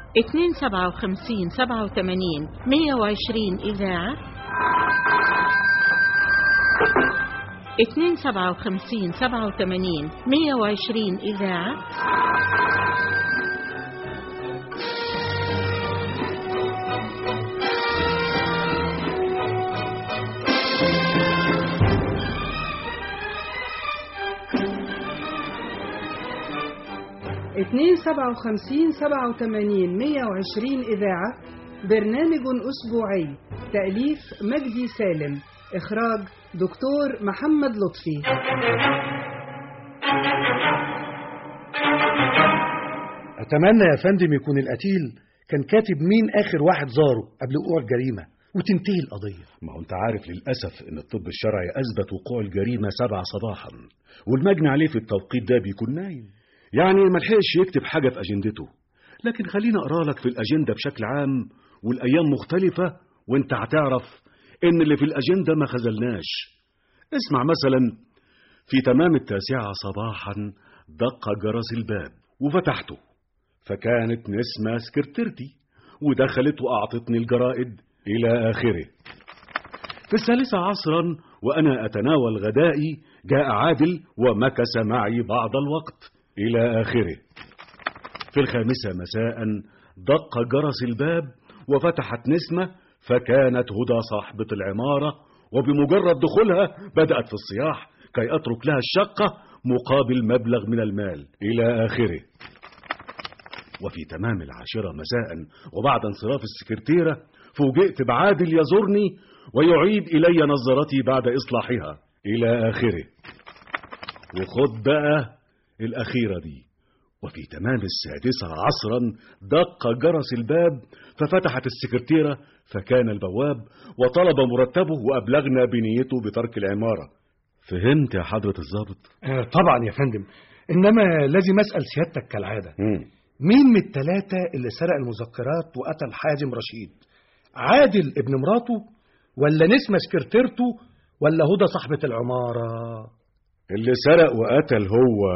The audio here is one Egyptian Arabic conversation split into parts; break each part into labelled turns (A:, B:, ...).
A: اتنين سبعة وخمسين سبعة وثمانين مية وعشرين إذاعة اتنين سبعة وخمسين سبعة وثمانين مية وعشرين إذاعة
B: اتنين سبعة وخمسين سبعة وثمانين مية وعشرين إذاعة برنامج أسبوعي تأليف مجدي سالم إخراج دكتور محمد لطفي
C: أتمنى يا فندم يكون القتيل كان كاتب مين آخر واحد زاره قبل وقوع الجريمة وتنتهي القضية
D: ما هو انت عارف للأسف ان الطب الشرعي أثبت وقوع الجريمة سبعة صباحا والمجني عليه في التوقيت ده بيكون نايم يعني ملحقش يكتب حاجة في أجندته لكن خليني أقرأ لك في الأجندة بشكل عام والأيام مختلفة وانت هتعرف ان اللي في الأجندة ما خزلناش اسمع مثلا في تمام التاسعة صباحا دق جرس الباب وفتحته فكانت نسمة سكرتيرتي ودخلت وأعطتني الجرائد إلى آخره في الثالثة عصرا وأنا أتناول غدائي جاء عادل ومكث معي بعض الوقت إلى آخره في الخامسة مساء دق جرس الباب وفتحت نسمة فكانت هدى صاحبة العمارة وبمجرد دخولها بدأت في الصياح كي أترك لها الشقة مقابل مبلغ من المال إلى آخره وفي تمام العاشرة مساء وبعد انصراف السكرتيرة فوجئت بعادل يزورني ويعيد إلي نظرتي بعد إصلاحها إلى آخره وخد بقى الأخيرة دي وفي تمام السادسة عصرا دق جرس الباب ففتحت السكرتيرة فكان البواب وطلب مرتبه وأبلغنا بنيته بترك العمارة فهمت يا حضرة الضابط؟
C: آه طبعا يا فندم إنما لازم أسأل سيادتك كالعادة
D: مم.
C: مين من التلاتة اللي سرق المذكرات وقتل حازم رشيد عادل ابن مراته ولا نسمة سكرتيرته ولا هدى صاحبة العمارة
D: اللي سرق وقتل هو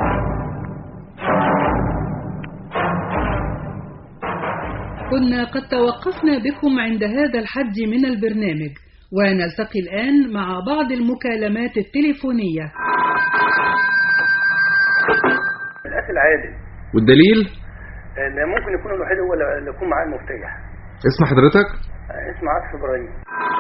B: كنا قد توقفنا بكم عند هذا الحد من البرنامج ونلتقي الآن مع بعض المكالمات التليفونية
E: الأخ العادل
F: والدليل
E: اللي ممكن يكون الوحيد هو اللي يكون معاه المفتاح
F: اسم حضرتك
E: اسمه عاطف إبراهيم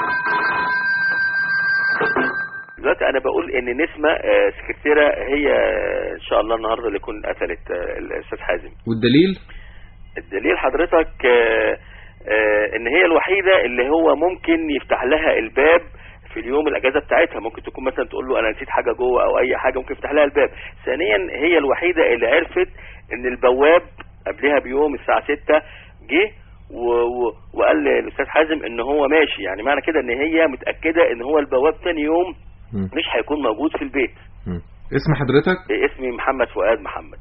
G: دلوقتي انا بقول ان نسمة آه، سكرتيرة هي آه، ان شاء الله النهارده اللي تكون قتلت آه، الاستاذ حازم
F: والدليل
G: الدليل حضرتك آه، آه، ان هي الوحيدة اللي هو ممكن يفتح لها الباب في اليوم الاجازة بتاعتها ممكن تكون مثلا تقول له انا نسيت حاجة جوه او اي حاجة ممكن يفتح لها الباب ثانيا هي الوحيدة اللي عرفت ان البواب قبلها بيوم الساعة 6 جه و... و... وقال للاستاذ حازم ان هو ماشي يعني معنى كده ان هي متأكدة ان هو البواب تاني يوم
F: مم.
G: مش هيكون موجود في البيت
F: مم. اسم حضرتك
G: اسمي محمد فؤاد محمد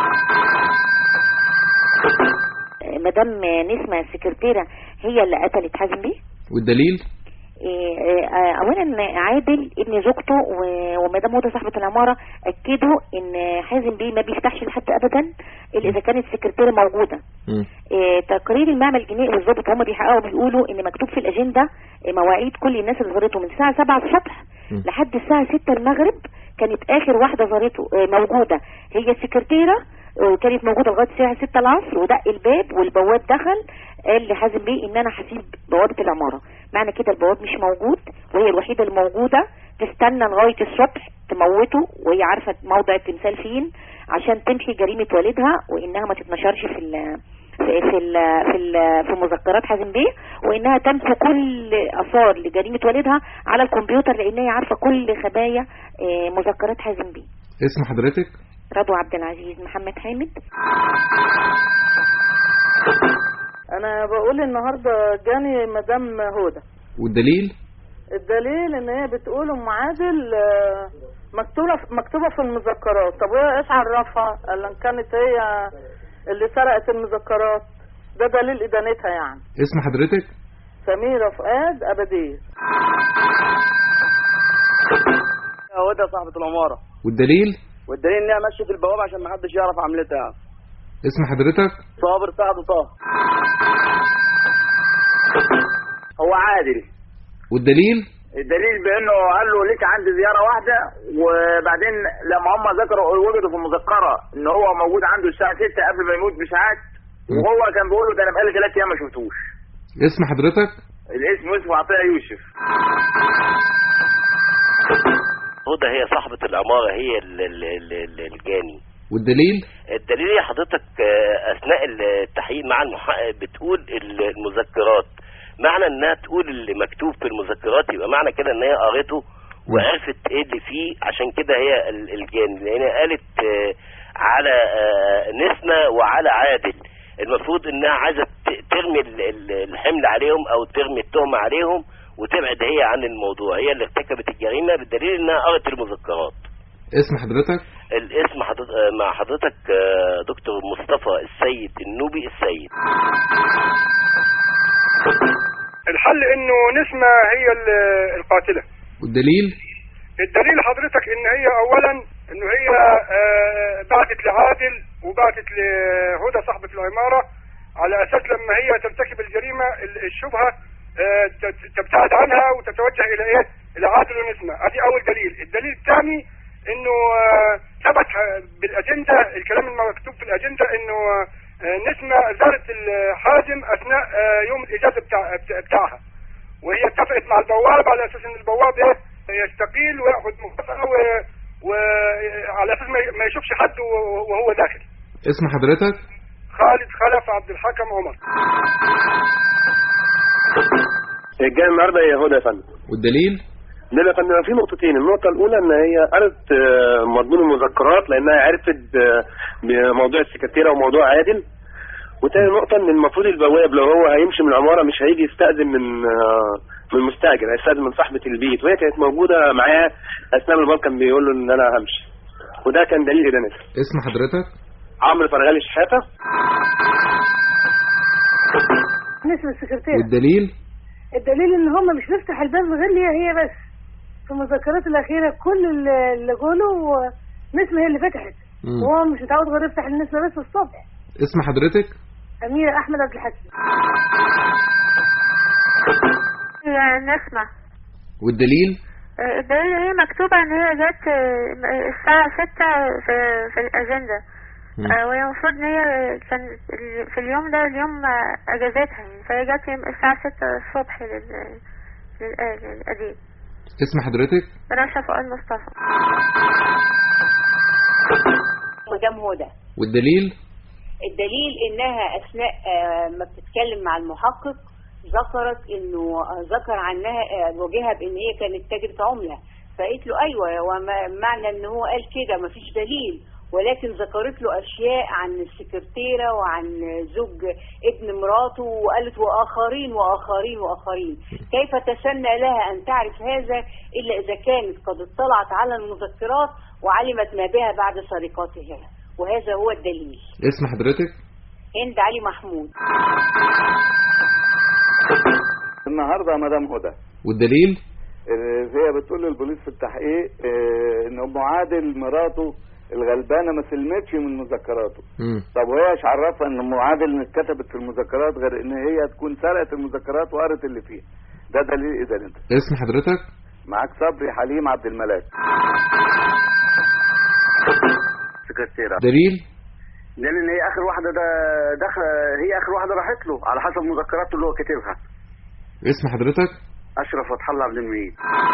H: مدام نسمة السكرتيرة هي اللي قتلت حازم بيه
F: والدليل
H: إيه، آه، اولا عادل ابن زوجته و- ومدام هدى صاحبه العماره اكدوا ان حازم بيه ما بيفتحش لحد ابدا الا اذا كانت السكرتيره موجوده
F: مم.
H: إيه، تقرير المعمل الجنائي والظابط هم بيحققوا بيقولوا ان مكتوب في الاجنده إيه، مواعيد كل الناس اللي زارته من الساعه 7 الصبح
F: مم.
H: لحد الساعه 6 المغرب كانت اخر واحده زارته إيه، موجوده هي السكرتيره وكانت موجوده لغايه الساعه 6 العصر ودق الباب والبواب دخل قال لحازم بيه ان انا هسيب بوابه العماره معنى كده البواب مش موجود وهي الوحيده الموجوده تستنى لغايه الصبح تموته وهي عارفه موضع التمثال فين عشان تمحي جريمه والدها وانها ما تتنشرش في ال في في ال في, ال في مذكرات حازم بيه وانها تمحو كل اثار لجريمه والدها على الكمبيوتر لان هي عارفه كل خبايا آه، مذكرات حازم بيه
F: اسم حضرتك
H: رضوى عبد العزيز محمد حامد
I: انا بقول النهارده جاني مدام هدى
F: والدليل
I: الدليل ان هي بتقول ام عادل آه، مكتوبه مكتوبه في المذكرات طب وهي ايش عرفها قال ان كانت هي اللي سرقت المذكرات ده دليل ادانتها يعني
F: اسم حضرتك
I: سميره فؤاد ابديه
E: هدى صاحبة العمارة
F: والدليل
E: والدليل انها مشت البوابة عشان ما حدش يعرف عملتها
F: اسم حضرتك
E: صابر سعد طه هو عادل
F: والدليل
E: الدليل بانه قال له ليك عندي زياره واحده وبعدين لما هم ذكروا وجدوا في المذكره ان هو موجود عنده الساعه 6 قبل ما يموت بساعات وهو كان بيقول له ده انا بقالي ثلاث ايام ما شفتوش
F: اسم حضرتك
E: الاسم يوسف عطيه يوسف
J: هدى هي صاحبة العمارة هي ال- ال- ال- ال- الجاني
F: والدليل
J: الدليل هي حضرتك آه، أثناء التحقيق مع المحقق بتقول ال- المذكرات معنى انها تقول اللي مكتوب في المذكرات يبقى معنى كده ان هي قريته وعرفت ايه اللي فيه عشان كده هي ال- الجاني لان هي قالت آه، على آه، نسمة وعلى عادل المفروض انها عايزه ت- ترمي ال- ال- الحمل عليهم او ترمي التهمه عليهم وتبعد هي عن الموضوع هي اللي ارتكبت الجريمه بالدليل انها قرت المذكرات
F: اسم حضرتك
J: الاسم حضرتك مع حضرتك آه، دكتور مصطفى السيد النوبي السيد
K: الحل انه نسمة هي ال- القاتلة
F: والدليل
K: الدليل حضرتك ان هي اولا انه هي آه، بعتت لعادل وبعتت لهدى صاحبة العمارة على اساس لما هي ترتكب الجريمة ال- الشبهة آه، تت- تبتعد عنها وتتوجه الى ايه الى عادل ونسمة ادي اول دليل الدليل الثاني انه آه، ثبت آه، بالاجندة الكلام المكتوب في الاجندة انه آه، نسمة زارت الحازم اثناء آه، يوم الاجازة بتاع بتاع- بتاعها وهي اتفقت مع البواب على اساس ان البواب ايه يستقيل وياخذ مكافاه و- وعلى اساس ما ي- ما يشوفش حد و- وهو داخل
F: اسم حضرتك
K: خالد خلف عبد الحكم عمر
L: الجاي النهارده هي هدى يا فندم
F: والدليل
L: دول يا فندم في نقطتين النقطة الأولى إن هي قرت آه، مضمون المذكرات لأنها عرفت آه، بموضوع السكرتيرة وموضوع عادل وتاني نقطة إن المفروض البواب لو هو هيمشي من العمارة مش هيجي يستأذن من آه، من المستأجر هيستأذن من صاحبة البيت وهي كانت موجودة معاه أثناء ما الباب كان بيقول له إن أنا همشي وده كان دليل إدانتها
F: اسم حضرتك
L: عمرو فرغالي شحاتة
M: نسمة السكرتيرة
F: والدليل
M: الدليل ان هم مش بيفتح الباب غير ليها هي بس في المذكرات الاخيره كل اللي اللي قالوا نسمة هي اللي فتحت
F: مم.
M: وهو مش متعود غير يفتح النسمة بس الصبح
F: اسم حضرتك
M: أميرة أحمد عبد الحكيم
N: هي نسمة
F: والدليل
N: الدليل هي مكتوبة ان هي جت الساعة ستة في, في الأجندة
F: مم.
N: آه، وهي المفروض ان هي كان ال- في اليوم ده اليوم آه، اجازتها يعني فهي جت يوم الساعة ستة الصبح لل للآ- للأديب
F: اسم حضرتك
N: رشا فؤاد مصطفى
O: مدام هدى
F: والدليل
O: الدليل انها اثناء آه، ما بتتكلم مع المحقق ذكرت انه آه، ذكر عنها آه، وجهها بان هي كانت تاجرة عملة فقالت له ايوه ومعنى ان هو قال كده مفيش دليل ولكن ذكرت له اشياء عن السكرتيرة وعن زوج ابن مراته وقالت واخرين واخرين واخرين كيف تسنى لها ان تعرف هذا الا اذا كانت قد اطلعت على المذكرات وعلمت ما بها بعد سرقتها وهذا هو الدليل
F: اسم حضرتك
O: هند علي محمود
P: النهارده يا مدام هدى
F: والدليل
P: آه، هي بتقول للبوليس في التحقيق آه، ان ام عادل مراته الغلبانه ما سلمتش من مذكراته
F: مم.
P: طب وهي ايش عرفها ان ام عادل اتكتبت في المذكرات غير ان هي تكون سرقت المذكرات وقرت اللي فيها ده دليل اذا انت
F: اسم حضرتك
P: معاك صبري حليم عبد الملاك
L: سكرتيرة
F: دليل
L: لان هي اخر واحده ده دخل هي اخر واحده راحت له على حسب مذكراته اللي هو كاتبها
F: اسم حضرتك
L: اشرف فتح الله عبد المجيد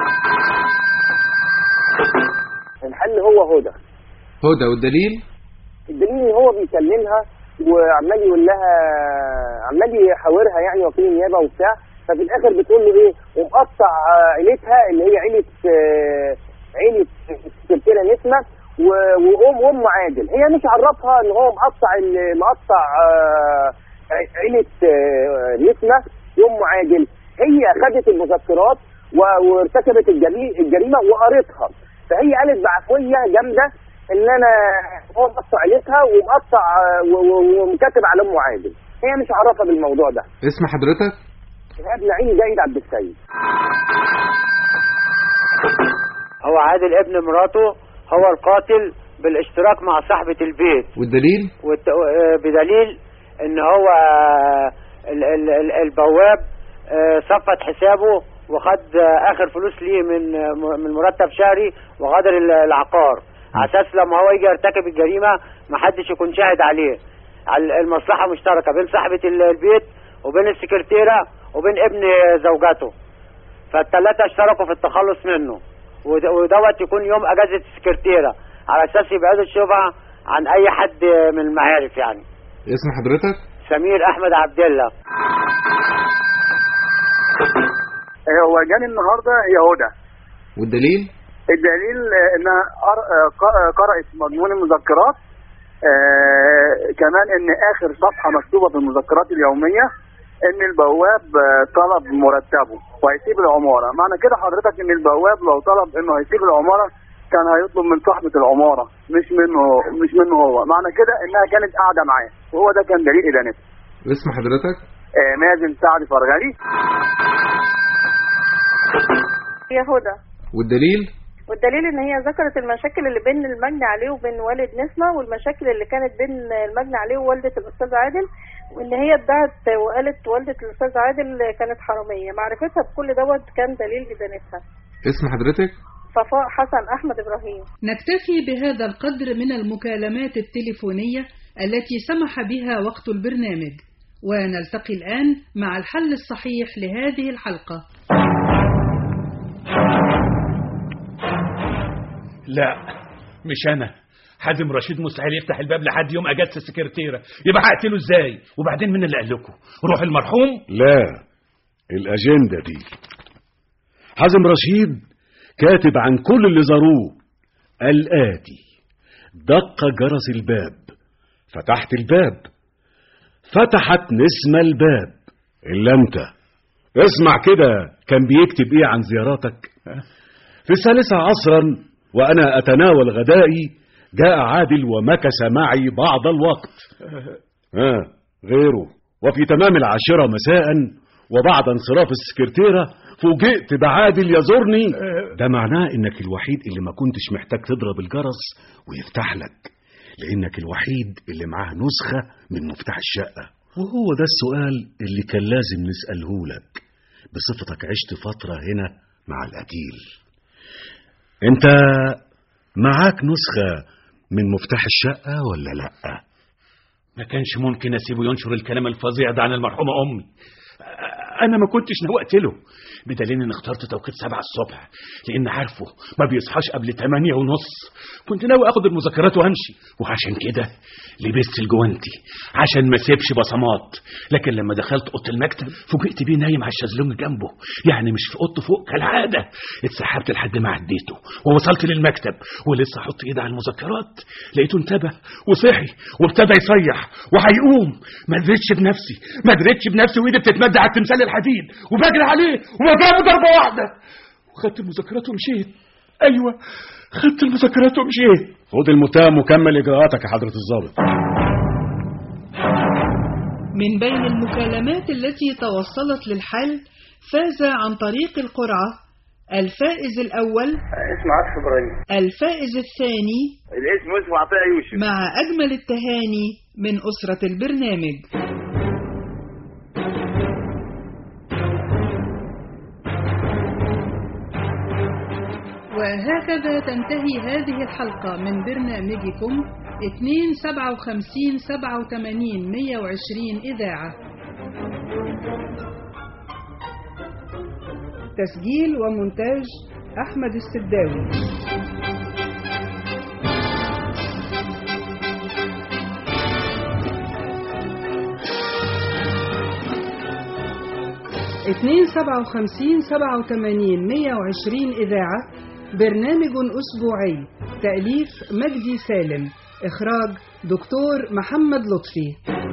Q: الحل هو هدى
F: هدى والدليل
Q: الدليل ان هو بيكلمها وعمال يقول لها عمال يحاورها يعني وكيل النيابه وبتاع ففي الاخر بتقول له ايه ومقطع آه، عيلتها اللي هي عيله آه، عيله السكرتيره نسمه و- وام وام عادل هي مش عرفها ان هو مقطع ال- مقطع آه، ع- عيله آه، نسمه وام عادل هي خدت المذكرات و- وارتكبت الجري- الجريمه وقرتها فهي قالت بعفويه جامده ان انا هو مقطع عيلتها ومقطع آه، و- و- ومكاتب على ام عادل هي مش عارفه بالموضوع ده
F: اسم حضرتك
Q: شهاب نعيم جيد عبد السيد
R: هو عادل ابن مراته هو القاتل بالاشتراك مع صاحبة البيت
F: والدليل
R: والت- آه، بدليل ان هو آه، ال- ال- ال- البواب آه، صفت حسابه وخد آه، اخر فلوس ليه من آه، م- من مرتب شهري وغادر ال- العقار على اساس لما هو يجي يرتكب الجريمه ما حدش يكون شاهد عليه على المصلحه مشتركه بين صاحبه ال- البيت وبين السكرتيره وبين ابن زوجته فالثلاثه اشتركوا في التخلص منه ود- ودوت يكون يوم اجازه السكرتيره على اساس يبعدوا الشبهه عن اي حد من المعارف يعني
F: اسم حضرتك
R: سمير احمد عبد الله
E: هو جاني النهارده هي هدى
F: والدليل
E: الدليل آه، انها قر- آه، ق- آه، قرأت مضمون المذكرات آه، كمان ان اخر صفحة مكتوبة في المذكرات اليومية ان البواب آه، طلب مرتبه وهيسيب العمارة معنى كده حضرتك ان البواب لو طلب انه هيسيب العمارة كان هيطلب من صاحبة العمارة مش منه مش منه هو معنى كده انها كانت قاعدة معاه وهو ده كان دليل ادانته
F: اسم حضرتك
E: آه، مازن سعد فرغلي
I: هي هدى
F: والدليل
I: والدليل ان هي ذكرت المشاكل اللي بين المجني عليه وبين والد نسمة والمشاكل اللي كانت بين المجني عليه ووالدة الاستاذ عادل وان هي ادعت وقالت والدة الاستاذ عادل كانت حرامية معرفتها بكل دوت كان دليل ادانتها
F: اسم حضرتك
I: صفاء حسن احمد ابراهيم
B: نكتفي بهذا القدر من المكالمات التليفونية التي سمح بها وقت البرنامج ونلتقي الآن مع الحل الصحيح لهذه الحلقة
S: لا مش انا حازم رشيد مستحيل يفتح الباب لحد يوم اجازه السكرتيره يبقى هقتله ازاي وبعدين مين اللي قال لكم روح المرحوم
D: لا الأجندة دي حازم رشيد كاتب عن كل اللي زاروه الآتي دق جرس الباب فتحت الباب فتحت نسمة الباب إلا أنت اسمع كده كان بيكتب إيه عن زياراتك في الثالثة عصرا وأنا أتناول غدائي جاء عادل ومكث معي بعض الوقت ها غيره وفي تمام العاشرة مساء وبعد انصراف السكرتيرة فوجئت بعادل يزورني ده معناه انك الوحيد اللي ما كنتش محتاج تضرب الجرس ويفتح لك لانك الوحيد اللي معاه نسخة من مفتاح الشقة وهو ده السؤال اللي كان لازم نسأله لك بصفتك عشت فترة هنا مع القتيل انت معاك نسخة من مفتاح الشقة ولا لأ
S: ما كانش ممكن اسيبه ينشر الكلام الفظيع ده عن المرحومه امي انا ما كنتش ناوي اقتله بدليل ان اخترت توقيت سبعة الصبح لان عارفه ما بيصحاش قبل تمانية ونص كنت ناوي اخد المذكرات وامشي وعشان كده لبست الجوانتي عشان ما سيبش بصمات لكن لما دخلت اوضه المكتب فوجئت بيه نايم على الشازلونج جنبه يعني مش في اوضته فوق كالعاده اتسحبت لحد ما عديته ووصلت للمكتب ولسه احط ايدي على المذكرات لقيته انتبه وصحي وابتدى يصيح وهيقوم ما دريتش بنفسي ما دريتش بنفسي وايدي بتتمد على التمثال الحديد وبجري عليه وبضربه ضربه واحده وخدت المذكرات ومشيت ايوه خدت المذكرات ومشيت
D: خد المتهم وكمل اجراءاتك يا حضرة الضابط
B: من بين المكالمات التي توصلت للحل فاز عن طريق القرعة الفائز الأول
E: اسمه عاطف ابراهيم
B: الفائز الثاني
E: الاسم اسمه عطيه يوسف
B: مع أجمل التهاني من أسرة البرنامج وهكذا تنتهي هذه الحلقة من برنامجكم 257 87 120 إذاعة تسجيل ومونتاج أحمد السداوي اتنين سبعة وخمسين سبعة وثمانين مية وعشرين إذاعة برنامج أسبوعي تأليف مجدي سالم إخراج دكتور محمد لطفي